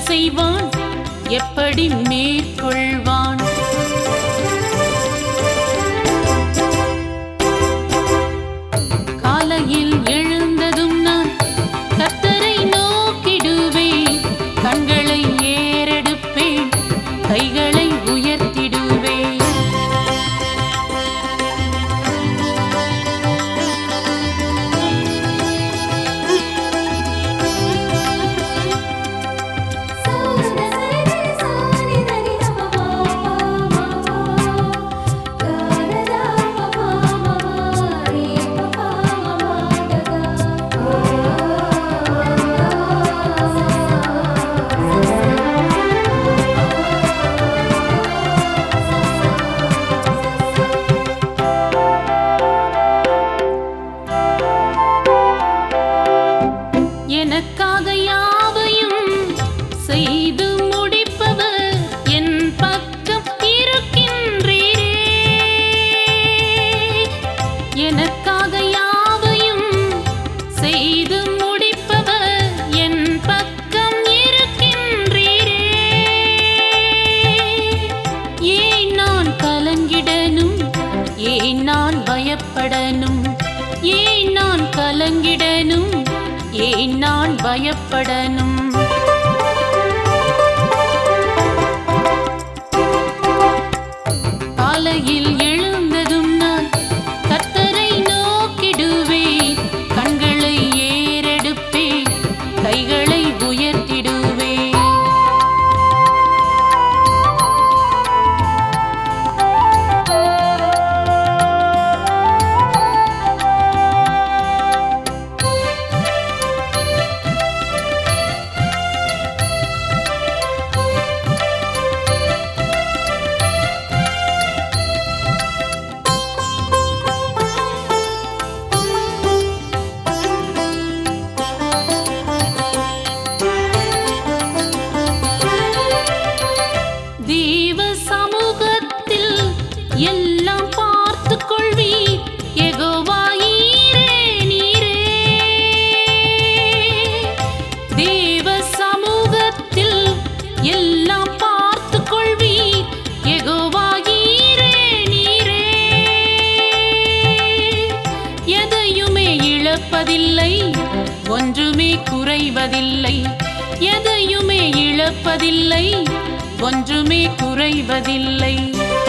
செய்வான் எப்படி மேற்கொள்வான் காலையில் எழுந்ததும் நான் கத்தரை நோக்கிடுவேன் கண்களை ஏறெடுப்பேன் கைகளை உயர்த்திடுவேன் எனக்காக யாவையும் செய்து முடிப்பவர் என் பக்கம் இருக்கின்றீரே எனக்காக யாவையும் செய்து முடிப்பவர் என் பக்கம் இருக்கின்றீரே ஏன் நான் கலங்கிடனும் ஏன் நான் பயப்படனும் ஏன் நான் கலங்கிடனும் ஏன் நான் பயப்படனும் காலையில் எழுந்ததும் நான் கத்தரை நோக்கிடுவேன் கண்களை ஏறெடுப்பேன் கைகளை உயர்த்திடுவேன் தேவ சமூகத்தில் எல்லாம் பார்த்து கொள்வீர் எகோவாயீரே நீரே தேவ சமூகத்தில் எல்லாம் பார்த்து கொள்வீர் எகோவாயீரே நீரே எதையுமே இழப்பதில்லை ஒன்றுமே குறைவதில்லை எதையுமே இழப்பதில்லை ஒன்றுமே குறைவதில்லை